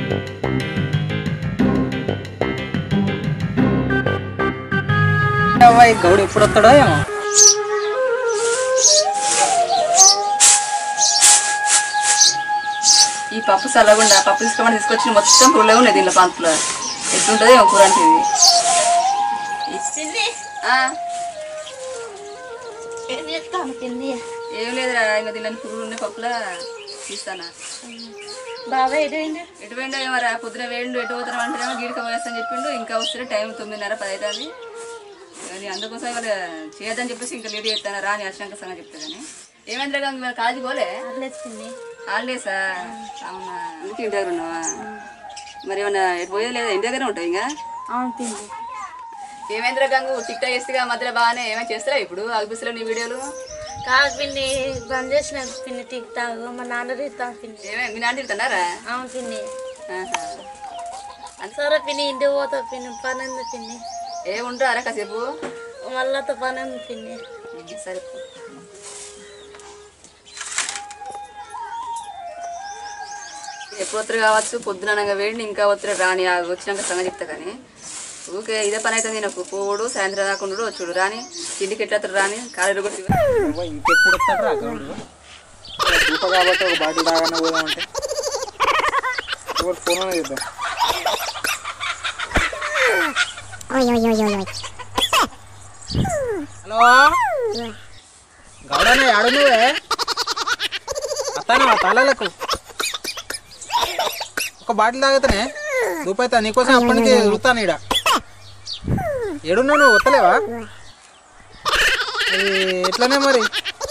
అవ్వాయి గౌడు ఎప్పుడు వస్తాడో ఏమో ఈ పప్పు చల్లకుండా పప్పు తీసుకోమని తీసుకొచ్చి మొత్తం పుల్లగా ఉన్నాయి దీనిలో పంతులు ఎట్లుంటుంది ఏమో కూర అంటే ఇది ఆ, ఏం చేస్తాను తిండి ఏం లేదురా ఇంకా దీనిలో పురుగులు ఉన్నాయి పప్పులా తీస్తానా బాబా ఎటువంటి ఎటు పోయిండో ఏమరా పొద్దున వేయండు ఎటు పోతాం అంటేనేమో గీడిక పోయేస్తా అని చెప్పిండు ఇంకా వస్తే టైం తొమ్మిదిన్నర పది అవుతుంది కానీ అందుకోసం ఇవాళ చేయొద్దని చెప్పేసి ఇంకా లేట్ చేస్తాను రాని వచ్చినాక సంగతి చెప్తా కానీ ఏమైందిరా గంగ ఇవాళ కాలేజీ పోలే అట్లేస్తుంది హాలిడేసా అవునా ఇంటి ఇంటి దగ్గర ఉన్నావా మరి ఏమన్నా ఎటు పోయేది లేదా ఇంటి దగ్గర ఉంటావు ఇంకా అవును తిండి ఏమైందిరా గంగు టిక్ టాక్ చేస్తే మధ్యలో బాగానే ఏమైనా చేస్తారా ఇప్పుడు అల్పిస్తులో నీ వీడియోలు కాదు పిన్ని బంద్ చేసిన పిన్ని టిక్ టాక్ మా నాన్న తీస్తాను పిన్ని ఏమే మీ నాన్న తిడుతున్నారా అవును పిన్ని ఆహా. సరే పిన్ని ఇంటికి పోతా పిన్ని పని ఉంది పిన్ని ఏముంటారా కాసేపు మళ్ళీ పని ఉంది పిన్ని సరే ఎప్పుడు ఒత్తిడి కావచ్చు పొద్దున అనగా వేడి ఇంకా ఒత్తిడి రాని ఆ వచ్చినాక సంగతి చెప్తా కానీ ఊకే ఇదే పని అవుతుంది నాకు పోవుడు సాయంత్రం దాకుండా వచ్చుడు రాని ఇంటికి ఎట్లా వస్తాడు రాని కాలేరు కొట్టి అవ్వ, ఇంకెప్పుడు వస్తాడు రా గౌడు దూప కాబట్టి ఒక బాటిల్ తాగానే పోదామంటే ఎవరు ఫోన్ అనేది చేద్దాం హలో గౌడన్న ఆడు నువ్వే అత్తాను తలలకు ఒక బాటిల్ తాగుతానే దూపైతా నీకోసం అప్పటి నుంచి చూస్తాను ఈడ ఏడున్నావు నువ్వు వస్తలేవా అది ఎట్లనే మరి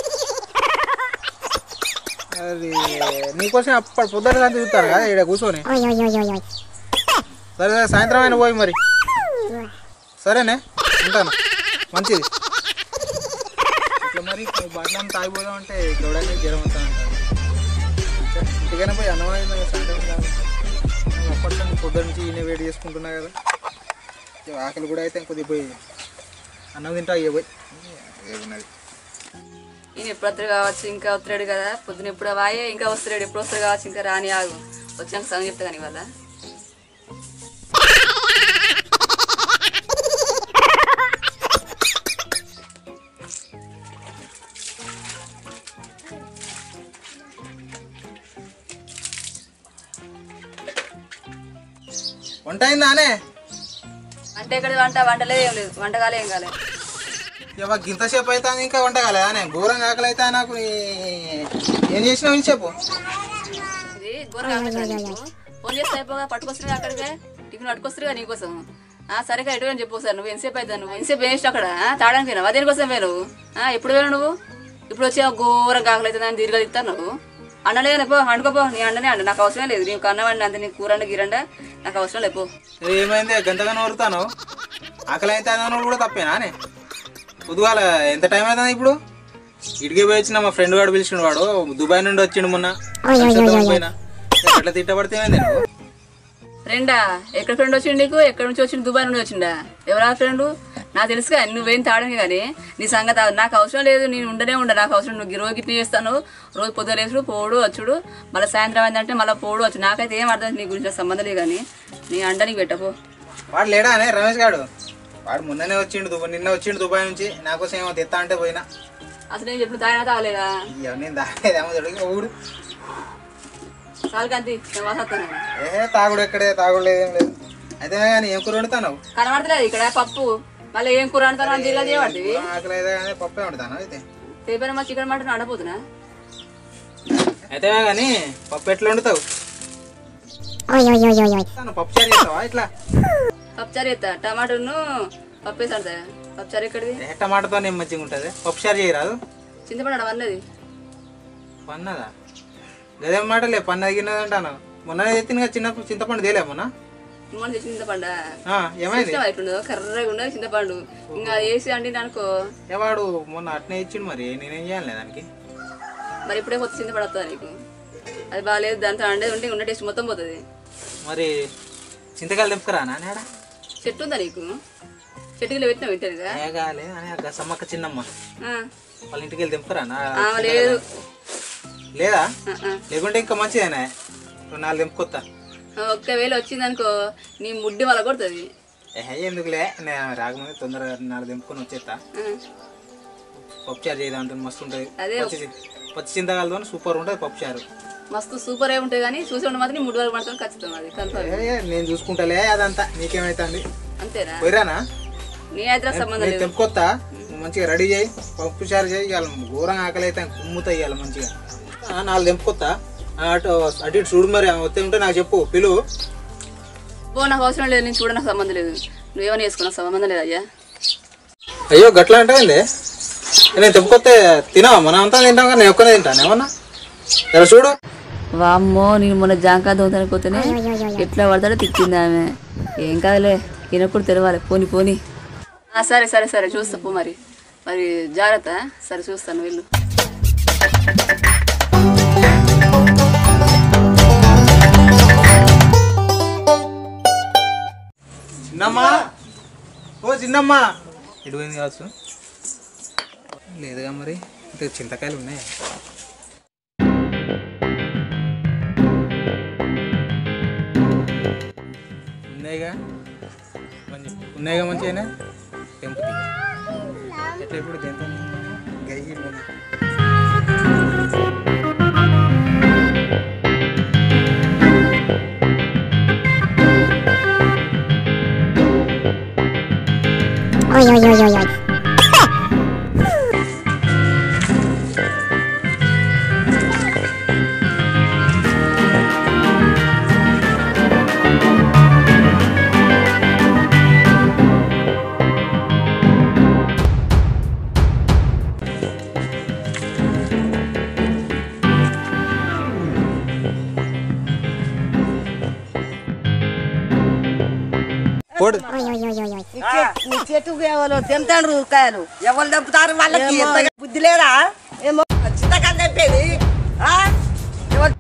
అది నీకోసం అప్పటి పొద్దున సాయంత్రం చూస్తాను కదా ఇక్కడ కూర్చొని సరే సరే సాయంత్రం అయినా పోయి మరి సరేనే ఉంటాను మంచిది ఇట్లా మరి బాటలను తాగిపోదాం అంటే చూడడానికి జ్వరం వస్తా అంటారు ఇంటికైనా పోయి అన్నం అయింది కదా, సాయంత్రం కాదు అప్పట్లో పొద్దున్న నుంచి ఈయన వేడి చేసుకుంటున్నా కదా ఇక ఆకలి కూడా అయితే కొద్దిగా పోయి అన్నం తింటా అయ్యే పోయి ఏమున్నది ఈయన ఎప్పుడు వస్తాడు కావచ్చు ఇంకా వస్తున్నాడు కదా పొద్దున ఎప్పుడు వాయే ఇంకా వస్తున్నాడు ఎప్పుడు వస్తాడు కావచ్చు ఇంకా రాని ఆగు వచ్చాక సంగతి చెప్తా కానీ వాళ్ళ వంట అయిందానే అంటే ఇక్కడ వంట వంటలేదు ఏం లేదు వంటకాలే ఏం కాలేదు ఇవ్వ గింతసేపు అయితే ఇంకా వంట కాలేదానే ఘోరంగా ఆకలి అయితే నాకు ఈ- ఏం చేసినావు ఇంత చెప్పు ఇది ఘోరంగా ఆకలి నీకు. ఫోన్ చేస్తే అయిపోగా పట్టుకొస్తుంది అక్కడికే టిఫిన్ పట్టుకొస్తుంది నీకోసం ఆ సరిగా ఎటు అని చెప్పు సార్ నువ్వు ఎంతసేపు అవుతావు నువ్వు ఎంతసేపు వేస్ట్ అక్కడ ఆ, తాడానికి పోయినావా దేనికోసం పోయి నువ్వు ఆ, ఎప్పుడు పోయినావు నువ్వు ఇప్పుడు వచ్చి ఘోరంగా ఆకలి అవుతుంది అని దీర్ఘాలు ఇస్తాను నువ్వు అండలేదు పో అండుకోపో నీ అండనే అండు నాకు అవసరం లేదు నీకు కన్నవండి అంత నీకు కూరండ గిరండ నాకు అవసరం లేదు పో ఏమైంది గంటగానే వరుతాను ఆకలి అయితే అన్నాను కూడా తప్పేనా అనే పొద్దుగాల ఎంత టైం అవుతుంది ఇప్పుడు ఇటుకే పోయి వచ్చిన మా ఫ్రెండ్ వాడు పిలిచిన వాడు దుబాయ్ నుండి వచ్చిండు మొన్న సంతోషం పోయినా ఎట్లా తిట్టబడితే ఏమైంది నువ్వు ఫ్రెండా ఎక్కడ ఫ్రెండ్ వచ్చిండు నీకు ఎక్కడ నుంచి వచ్చిండు దుబాయ్ నుండి వచ్చిండా ఎవరా ఫ్రెండ్ నాకు తెలుసుగా నువ్వేం తాడని కానీ నీ సంగతి ఆ- నాకు అవసరం లేదు నేను ఉండనే ఉండ నాకు అవసరం నువ్వు రోజు గిట్ల చేస్తాను రోజు పొద్దున లేచుడు పోడు వచ్చుడు మళ్ళీ సాయంత్రం అయిందంటే మళ్ళీ పోడు వచ్చు నాకైతే ఏం అర్థం నీ గురించి సంబంధం లేదు కానీ నీ అండ నీకు పెట్టపో వాడు లేడా అనే రమేష్ గాడు వాడు మొన్ననే వచ్చిండు దుబాయ్ నిన్న వచ్చిండు దుబాయ్ నుంచి నాకోసం ఏమో తెత్తా అంటే పోయినా అసలు నేను చెప్పిన తాగినా తాగలేదా ఇక నేను దాగేదేమో చూడు ఊడు చాలు కంతి నేను వాసత్తాను ఏ తాగుడు ఎక్కడే తాగుడు లేదు ఏం లేదు అయితే కానీ ఏం కూర వండుతాను కనబడతలేదు ఇక్కడ పప్పు మళ్ళీ ఏం కూర అంటారు అని జిల్లా చేయబడుతుంది ఆకలి అయితే కానీ పప్పే వండుతాను అయితే రేపైనా మా చికెన్ మటన్ ఆడపోతున్నా అయితే కానీ పప్పు ఎట్లా వండుతావు తాను పప్పు చారు చేస్తావా ఇట్లా పప్పుచారు ఎత్తా టమాటోను పప్పు వేసి ఆడతా పప్పుచారు ఎక్కడిది ఏ టమాటాతో ఏం మంచిగా ఉంటుంది పప్పు చారు చేయరాదు చింతపండు అన్నది పన్నదా గదేం మాటలే పన్నది గిన్నది అంటాను మొన్న ఎత్తిన చిన్నప్పుడు చింతపండు తేలే మొన్న నువ్వు తెచ్చిన చింతపండు ఆ, ఏమైంది ఇష్టం ఎట్లుండదు కర్రగా ఉండదు చింతపండు ఇంకా వేసి అండి అనుకో ఏ వాడు మొన్న అట్నే ఇచ్చిండు మరి నేనేం చేయాలి దానికి మరి ఇప్పుడే కొత్త చింతపండు వస్తుంది నీకు అది బాగాలేదు దాంతో అండేది ఉంటే ఉన్న టేస్ట్ మొత్తం పోతుంది మరి చింతకాయలు తెంపుకురా నానేడా చెట్టు ఉందా నీకు చెట్టుకి పెట్టినా పెట్టారుగా ఏ కాలే అని ఆ సమ్మక్క చిన్నమ్మ ఆ, వాళ్ళ ఇంటికి వెళ్ళి తెంపుకురా నా ఆ, లేదు లేదా ఆ, ఆ. లేకుంటే ఇంకా మంచిదేనా రెండు నాలుగు తెంపుకొత్తా ఒక్క వేలు వచ్చింది అనుకో నీ ముడ్డి వల్ల కొడుతుంది ఏ ఎందుకులే నేను రాకముందే తొందరగా నాలుగు దింపుకొని వచ్చేస్తా పప్పుచారు చేయదా అంటుంది మస్తు ఉంటుంది అదే. పచ్చి పచ్చి చింతకాలతో సూపర్ ఉంటుంది పప్పుచారు మస్తు సూపర్ ఏ ఉంటాయి కానీ చూసి ఉండే మాత్రం నీ ముడ్డి వల్ల పడుతుంది ఖచ్చితం అది కన్ఫర్మ్ ఏ, నేను చూసుకుంటాలే అదంతా నీకేమైతుంది అంతేనా పోయిరానా నీ అయితే సంబంధం నేను లేదు తెంపుకొత్తా నువ్వు మంచిగా రెడీ చేయి పప్పు చారు చేయి ఇవాళ ఘోరంగా ఆకలి అయితే కుమ్ముతా ఇవాళ మంచిగా ఆ, నాలుగు తెంపుకొత్తా ఆ, అటు అటు ఇటు చూడు మరి వస్తే ఉంటే నాకు చెప్పు పిలువు పో నాకు అవసరం లేదు నేను చూడ నాకు సంబంధం లేదు నువ్వేమని చేసుకున్నా సంబంధం లేదు అయ్యా అయ్యో గట్లా అంటే నేను తెంపుకొస్తే తినవా మనం అంతా తింటాం కానీ నేను ఒక్కనే తింటాను ఏమన్నా జర చూడు వామ్మో నేను మొన్న జాంకా దొంగతనకి పోతేనే ఎట్లా పడతాడో తిట్టింది ఆమె ఏం కాదులే ఈయనప్పుడు తెలవాలి పోని పోని ఆ, సరే సరే సరే చూస్తా పో మరి మరి జాగ్రత్త సరే చూస్తాను వెళ్ళు చిన్నమ్మా ఓ చిన్నమ్మా ఎటు పోయింది కావచ్చు లేదుగా మరి అంటే చింతకాయలు ఉన్నాయి ఉన్నాయిగా మంచి ఉన్నాయిగా మంచిగానే తెంపుతి ఎట్లా ఇప్పుడు దేంతో గయ్యి Oi, oi, oi, oi, oi. పోడు Oi, oi, oi, oi, oi. నీ చెట్టుకు ఎవరు తెంపుతాడు కాయలు ఎవరు తెంపుతారు వాళ్ళకి ఎంత బుద్ధి లేదా ఏమో చింతకాయలు తెంపేది ఆ? ఎవరు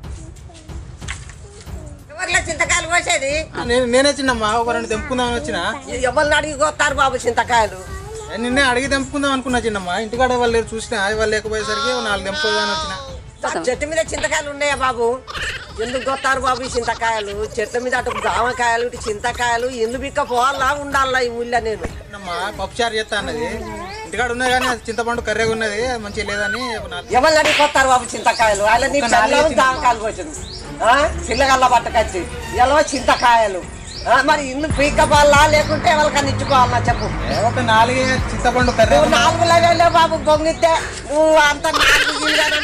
ఎవరిలో చింతకాయలు పోసేది నేను నేనే చిన్నమ్మా ఒక రెండు తెంపుకుందామని వచ్చిన ఎవరిని అడిగి కొత్తారు బాబు చింతకాయలు నిన్నే అడిగి తెంపుకుందాం అనుకున్నా చిన్నమ్మా ఇంటికాడ వాళ్ళు లేరు చూసిన వాళ్ళు లేకపోయేసరికి ఓ నాలుగు తెంపుకుందామని వచ్చిన ఆ చెట్టు మీద చింతకాయలు ఉన్నాయా బాబు ఎందుకు కొత్తారు బాబు ఈ చింతకాయలు చెట్ల మీద అటు జామకాయలు ఇటు చింతకాయలు ఎందుకు బిక్క పోవాలా ఉండాలా ఈ ఊళ్ళో నేను చిన్నమ్మా పప్పుచారు చేస్తా అన్నది ఇంటికాడ ఉన్నాయి కానీ అది చింతపండు కర్రెగా ఉన్నది అది మంచిగా లేదని ఒక నాలుగు ఎవరిని అడిగి కొత్తారు బాబు చింతకాయలు వాళ్ళ నీ పిల్లలు జామకాయలు పోసింది పిల్లగల్ల పట్టకచ్చి ఎలా చింతకాయలు ఆ, మరి ఇల్లు పీకపోవాలా లేకుంటే ఎవరికన్నా ఇచ్చుకోవాలా చెప్పు ఏ ఒక నాలుగే చింతపండు కర్రె నువ్వు నాలుగు లెవెల్లో బాబు పొంగితే నువ్వు అంత నాలుగు గిన్నెలు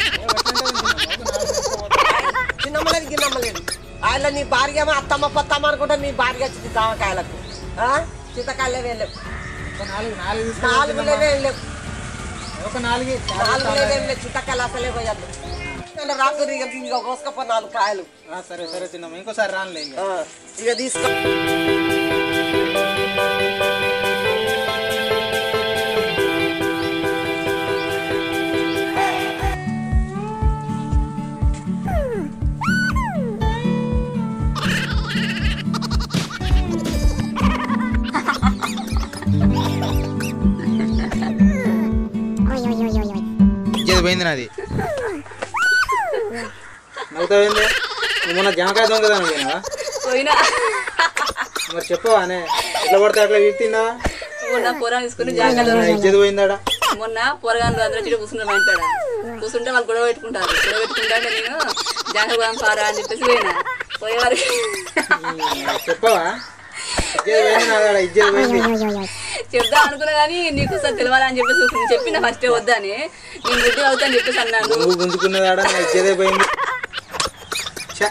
చిన్నమ్మలేదు గిన్నమ్మలేదు ఆయన నీ భార్య ఏమో అత్తమ్మ పొత్తమ్మ అనుకుంటే నీ భార్య వచ్చింది జామకాయలకు ఆ? చింతకాయలే వెళ్ళలేవు ఒక నాలుగు నాలుగు తీసుకో నాలుగు చిన్నమ్మా. వెళ్ళలేవు ఒక నాలుగే నాలుగు వెళ్ళలేవు చింతకాయలు అసలే పోయద్దు రాకు ఇక ఇక కోసుకపో నాలుగు కాయలు ఆ, సరే సరే చిన్నమ్మ ఇంకోసారి రానులే ఇంకా ఆ, ఇక తీసుకో Oi, oi, oi, oi, oi. ఇచ్చేది పోయింది నాది నవ్వుతావేంది నువ్వు మొన్న జామకాయ దొంగదాను పోయినావా పోయినా మరి చెప్పవా అనే ఎట్లా పడితే అట్లా వీటిందా మొన్న పొరం తీసుకుని జాగ్రత్త నా ఇచ్చేది పోయిందాడా మొన్న పొరగాను అందరూ వచ్చి కూర్చున్నారు మా ఇంటాడ కూర్చుంటే వాళ్ళు గొడవ పెట్టుకుంటారు గొడవ పెట్టుకుంటే నేను జాగ్రత్త పోదాం పారా అని చెప్పేసి పోయినా పోయేవారు చెప్పవా ఇచ్చేది పోయింది నాదాడ ఇచ్చేది పోయింది Oi, oi, oi. చెప్దాం అనుకున్నా కానీ నీకు సార్ తెలవాలని చెప్పేసి నేను చెప్పిన ఫస్టే వద్దని నేను బుద్ధి అవుతాను చెప్పేసి అన్నాను నువ్వు గుంజుకున్నదాడ నా ఇచ్చేదే పోయింది ఛ,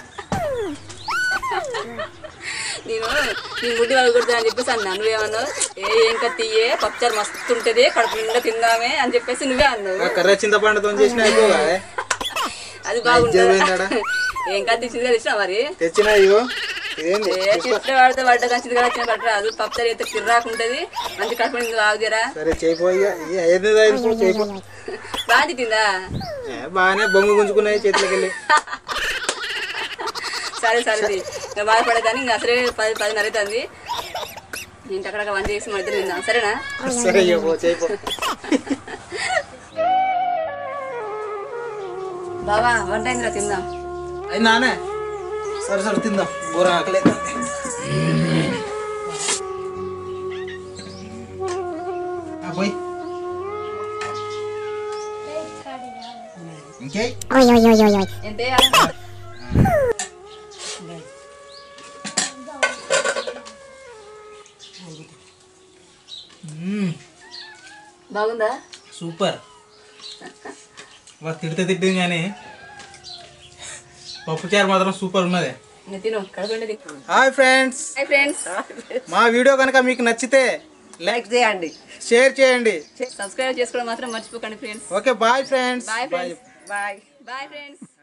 నేను నీ ముడ్డి వాళ్ళు కొడతా అని చెప్పేసి అన్నా నువ్వేమన్నావు ఏ ఏం కత్తియే పప్పుచారు మస్తు ఉంటుంది కడుపు నిండా తిందామే అని చెప్పేసి నువ్వే అన్నావు ఆ కర్ర చింతపండుతో చేసిన అయిపోగా అది ఇచ్చేది పోయిందాడా? బాగుంటుంది ఏం కత్తి ఇచ్చింది కదా ఇచ్చినా మరి తెచ్చిన ఇగో ఇదేంది ఏ చెట్లు వాడితే పడ్డ కంచి వచ్చిన పట్ట రాదు పప్పుచారు అయితే కిర్రాకుంటది మంచి కడుపు నిండా ఆగుదేరా సరే చేయిపోయి ఏది చేయిపో బాగా తిందా ఏ, బాగానే బొంగు గుంజుకున్నాయి చేతిలోకి వెళ్ళి సరే సరే తీ. ఇంకా బాధపడేదాన్ని ఇంకా అసలే పది పదిన్నర అవుతుంది ఇంటి అక్కడ వంట చేసి మన ఇద్దరు తిందాం సరేనా సరే ఇక పో చేయిపో బావా వంట అయిందిరా తిందాం అది నానే సరే సరే తిందాం కూర ఆకలేదు పోయి ఇంకే Oi, oi, oi, oi, oi. ఎంతే బాగుందా సూపర్ వా తిడితే తిట్టింది కానీ పప్పుచారు మాత్రం సూపర్ ఉన్నది నేను తిను కడుపుండి తిను హాయ్ ఫ్రెండ్స్ హాయ్ ఫ్రెండ్స్ మా వీడియో కనుక మీకు నచ్చితే లైక్ చేయండి షేర్ చేయండి సబ్స్క్రైబ్ చేసుకోవడం మాత్రం మర్చిపోకండి friends okay bye friends bye friends bye bye friends